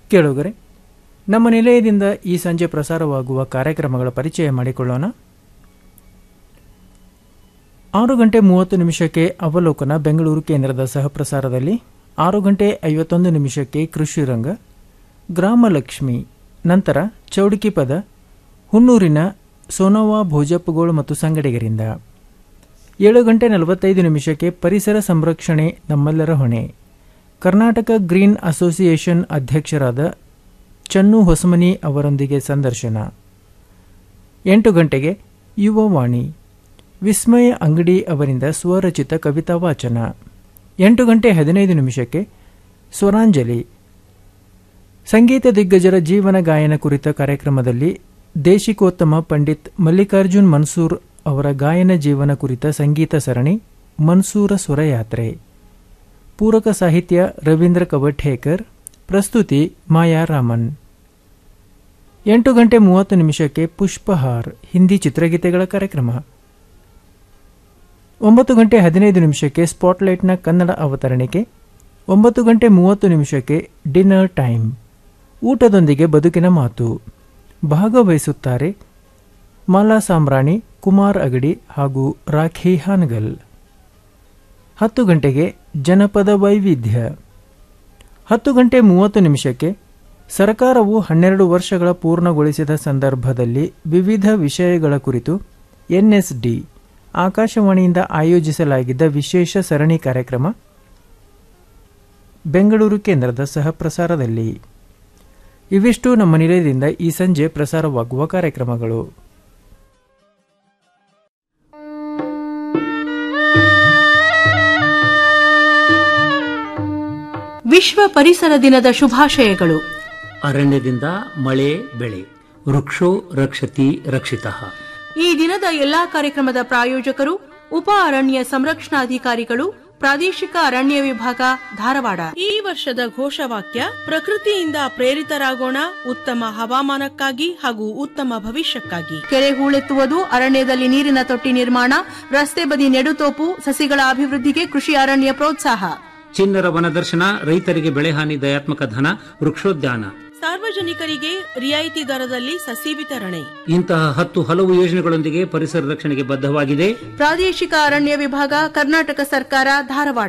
ಕೇಳುಗರೆ ನಮ್ಮ ನಿಲಯದಿಂದ ಈ ಸಂಜೆ ಪ್ರಸಾರವಾಗುವ ಕಾರ್ಯಕ್ರಮಗಳ ಪರಿಚಯ ಮಾಡಿಕೊಳ್ಳೋಣ ಆರು ಗಂಟೆ ಮೂವತ್ತು ನಿಮಿಷಕ್ಕೆ ಅವಲೋಕನ ಬೆಂಗಳೂರು ಕೇಂದ್ರದ ಸಹಪ್ರಸಾರದಲ್ಲಿ ಆರು ಗಂಟೆ ಐವತ್ತೊಂದು ನಿಮಿಷಕ್ಕೆ ಕೃಷಿ ರಂಗ ಗ್ರಾಮಲಕ್ಷ್ಮಿ ನಂತರ ಚೌಡಿಕಿ ಪದ ಹುನ್ನೂರಿನ ಸೋನೋವಾ ಭೋಜಪ್ಪಗೋಳು ಮತ್ತು ಸಂಗಡಿಗರಿಂದ ಏಳು ಗಂಟೆ ನಲವತ್ತೈದು ನಿಮಿಷಕ್ಕೆ ಪರಿಸರ ಸಂರಕ್ಷಣೆ ನಮ್ಮೆಲ್ಲರ ಹೊಣೆ ಕರ್ನಾಟಕ ಗ್ರೀನ್ ಅಸೋಸಿಯೇಷನ್ ಅಧ್ಯಕ್ಷರಾದ ಚನ್ನು ಹೊಸಮನಿ ಅವರೊಂದಿಗೆ ಸಂದರ್ಶನ ಎಂಟು ಗಂಟೆಗೆ ಯುವವಾಣಿ ವಿಸ್ಮಯ ಅಂಗಡಿ ಅವರಿಂದ ಸ್ವರಚಿತ ಕವಿತಾ ವಾಚನ ಎಂಟು ಗಂಟೆ ಹದಿನೈದು ನಿಮಿಷಕ್ಕೆ ಸ್ವರಾಂಜಲಿ ಸಂಗೀತ ದಿಗ್ಗಜರ ಜೀವನ ಗಾಯನ ಕುರಿತ ಕಾರ್ಯಕ್ರಮದಲ್ಲಿ ದೇಶಿಕೋತ್ತಮ ಪಂಡಿತ್ ಮಲ್ಲಿಕಾರ್ಜುನ್ ಮನ್ಸೂರ್ ಅವರ ಗಾಯನ ಜೀವನ ಕುರಿತ ಸಂಗೀತ ಸರಣಿ ಮನ್ಸೂರ ಸ್ವರಯಾತ್ರೆ ಪೂರಕ ಸಾಹಿತ್ಯ ರವೀಂದ್ರ ಕವಠೇಕರ್ ಪ್ರಸ್ತುತಿ ಮಾಯಾ ರಾಮನ್ ಎಂಟು ಗಂಟೆ ಮೂವತ್ತು ನಿಮಿಷಕ್ಕೆ ಪುಷ್ಪಹಾರ್ ಹಿಂದಿ ಚಿತ್ರಗೀತೆಗಳ ಕಾರ್ಯಕ್ರಮ ಒಂಬತ್ತು ಗಂಟೆ ಹದಿನೈದು ನಿಮಿಷಕ್ಕೆ ಸ್ಪಾಟ್ಲೈಟ್ನ ಕನ್ನಡ ಅವತರಣಿಕೆ ಒಂಬತ್ತು ಗಂಟೆ ಮೂವತ್ತು ನಿಮಿಷಕ್ಕೆ ಡಿನ್ನರ್ ಟೈಮ್ ಊಟದೊಂದಿಗೆ ಬದುಕಿನ ಮಾತು ಭಾಗವಹಿಸುತ್ತಾರೆ ಮಾಲಾ ಸಾಮ್ರಾಣಿ ಕುಮಾರ್ ಅಗಡಿ ಹಾಗೂ ರಾಖಿ ಹಾನಗಲ್ ಹತ್ತು ಗಂಟೆಗೆ ಜನಪದ ವೈವಿಧ್ಯ ಹತ್ತು ಗಂಟೆ ಮೂವತ್ತು ನಿಮಿಷಕ್ಕೆ ಸರ್ಕಾರವು ಹನ್ನೆರಡು ವರ್ಷಗಳ ಪೂರ್ಣಗೊಳಿಸಿದ ಸಂದರ್ಭದಲ್ಲಿ ವಿವಿಧ ವಿಷಯಗಳ ಕುರಿತು ಎನ್ಎಸ್ಡಿ ಆಕಾಶವಾಣಿಯಿಂದ ಆಯೋಜಿಸಲಾಗಿದ್ದ ವಿಶೇಷ ಸರಣಿ ಕಾರ್ಯಕ್ರಮ ಬೆಂಗಳೂರು ಕೇಂದ್ರದ ಸಹಪ್ರಸಾರದಲ್ಲಿ ಇವಿಷ್ಟು ನಮ್ಮ ನಿಲಯದಿಂದ ಈ ಸಂಜೆ ಪ್ರಸಾರವಾಗುವ ಕಾರ್ಯಕ್ರಮಗಳು ವಿಶ್ವ ಪರಿಸರ ದಿನದ ಶುಭಾಶಯಗಳು ಅರಣ್ಯದಿಂದ ಮಳೆ ಬೆಳೆ ವೃಕ್ಷೋ ರಕ್ಷತಿ ರಕ್ಷಿತಃ ಈ ದಿನದ ಎಲ್ಲಾ ಕಾರ್ಯಕ್ರಮದ ಪ್ರಾಯೋಜಕರು ಉಪ ಅರಣ್ಯ ಸಂರಕ್ಷಣಾಧಿಕಾರಿಗಳು ಪ್ರಾದೇಶಿಕ ಅರಣ್ಯ ವಿಭಾಗ ಧಾರವಾಡ ಈ ವರ್ಷದ ಘೋಷವಾಕ್ಯ ಪ್ರಕೃತಿಯಿಂದ ಪ್ರೇರಿತರಾಗೋಣ ಉತ್ತಮ ಹವಾಮಾನಕ್ಕಾಗಿ ಹಾಗೂ ಉತ್ತಮ ಭವಿಷ್ಯಕ್ಕಾಗಿ ಕೆರೆ ಹೂಳೆತ್ತುವುದು ಅರಣ್ಯದಲ್ಲಿ ನೀರಿನ ತೊಟ್ಟಿ ನಿರ್ಮಾಣ ರಸ್ತೆ ಬದಿ ನೆಡುತೋಪು ಸಸಿಗಳ ಅಭಿವೃದ್ಧಿಗೆ ಕೃಷಿ ಅರಣ್ಯ ಪ್ರೋತ್ಸಾಹ ಚಿನ್ನರ ವನದರ್ಶನ ರೈತರಿಗೆ ಬೆಳೆಹಾನಿ ದಯಾತ್ಮಕ ಧನ ವೃಕ್ಷೋದ್ಯಾನ ಸಾರ್ವಜನಿಕರಿಗೆ ರಿಯಾಯಿತಿ ದರದಲ್ಲಿ ಸಸಿ ವಿತರಣೆ ಇಂತಹ ಹತ್ತು ಹಲವು ಯೋಜನೆಗಳೊಂದಿಗೆ ಪರಿಸರ ರಕ್ಷಣೆಗೆ ಬದ್ಧವಾಗಿದೆ ಪ್ರಾದೇಶಿಕ ಅರಣ್ಯ ವಿಭಾಗ ಕರ್ನಾಟಕ ಸರ್ಕಾರ ಧಾರವಾಡ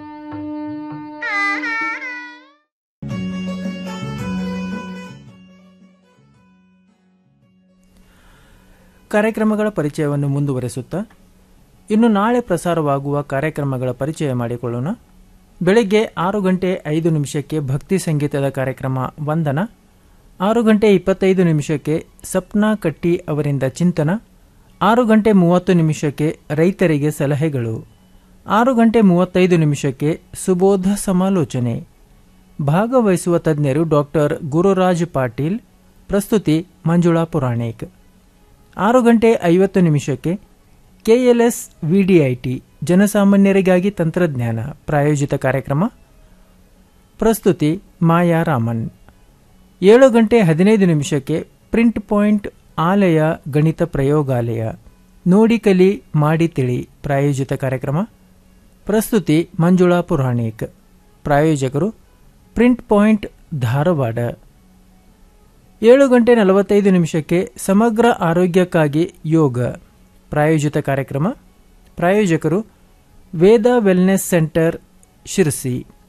ಕಾರ್ಯಕ್ರಮಗಳ ಪರಿಚಯವನ್ನು ಮುಂದುವರೆಸುತ್ತಾ ಇನ್ನು ನಾಳೆ ಪ್ರಸಾರವಾಗುವ ಕಾರ್ಯಕ್ರಮಗಳ ಪರಿಚಯ ಮಾಡಿಕೊಳ್ಳೋಣ ಬೆಳಗ್ಗೆ ಆರು ಗಂಟೆ ಐದು ನಿಮಿಷಕ್ಕೆ ಭಕ್ತಿ ಸಂಗೀತದ ಕಾರ್ಯಕ್ರಮ ವಂದನ ಆರು ಗಂಟೆ ಇಪ್ಪತ್ತೈದು ನಿಮಿಷಕ್ಕೆ ಸಪ್ನಾ ಕಟ್ಟಿ ಅವರಿಂದ ಚಿಂತನ ಆರು ಗಂಟೆ ಮೂವತ್ತು ನಿಮಿಷಕ್ಕೆ ರೈತರಿಗೆ ಸಲಹೆಗಳು ಆರು ಗಂಟೆ ಮೂವತ್ತೈದು ನಿಮಿಷಕ್ಕೆ ಸುಬೋಧ ಸಮಾಲೋಚನೆ ಭಾಗವಹಿಸುವ ತಜ್ಞರು ಡಾಕ್ಟರ್ ಗುರುರಾಜ್ ಪಾಟೀಲ್ ಪ್ರಸ್ತುತಿ ಮಂಜುಳಾ ಪುರಾಣಿಕ್ ಆರು ಗಂಟೆ ಐವತ್ತು ನಿಮಿಷಕ್ಕೆ ಕೆಎಲ್ಎಸ್ ವಿಡಿಐಟಿ ಜನಸಾಮಾನ್ಯರಿಗಾಗಿ ತಂತ್ರಜ್ಞಾನ ಪ್ರಾಯೋಜಿತ ಕಾರ್ಯಕ್ರಮ ಪ್ರಸ್ತುತಿ ಮಾಯಾ ರಾಮನ್ ಏಳು ಗಂಟೆ ಹದಿನೈದು ನಿಮಿಷಕ್ಕೆ ಪ್ರಿಂಟ್ ಪಾಯಿಂಟ್ ಆಲಯ ಗಣಿತ ಪ್ರಯೋಗಾಲಯ ನೋಡಿ ಕಲಿ ಮಾಡಿ ತಿಳಿ ಪ್ರಾಯೋಜಿತ ಕಾರ್ಯಕ್ರಮ ಪ್ರಸ್ತುತಿ ಮಂಜುಳಾ ಪುರಾಣಿಕ್ ಪ್ರಾಯೋಜಕರು ಪ್ರಿಂಟ್ ಪಾಯಿಂಟ್ ಧಾರವಾಡ ಏಳು ಗಂಟೆ ನಲವತ್ತೈದು ನಿಮಿಷಕ್ಕೆ ಸಮಗ್ರ ಆರೋಗ್ಯಕ್ಕಾಗಿ ಯೋಗ ಪ್ರಾಯೋಜಿತ ಕಾರ್ಯಕ್ರಮ ಪ್ರಾಯೋಜಕರು ವೇದ ವೆಲ್ನೆಸ್ ಸೆಂಟರ್ ಶಿರಸಿ